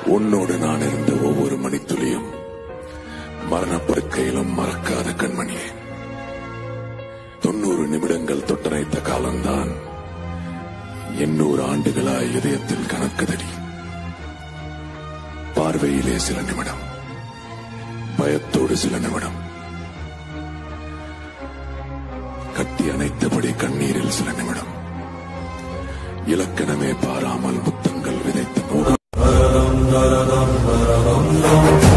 உன்னோடு நான் இருந்த ஒவ்வொரு மணித்துளியும் மரணப்படுக்கையிலும் மறக்காத கண்மணியே தொண்ணூறு நிமிடங்கள் தொட்டரைத்த காலம்தான் எண்ணூறு ஆண்டுகளாய் இதயத்தில் கணக்குதடி பார்வையிலே சில நிமிடம் பயத்தோடு சில நிமிடம் கட்டி அணைத்தபடி கண்ணீரில் சில நிமிடம் இலக்கணமே பாராமல் முத்தங்கள் விதைத்த நூறு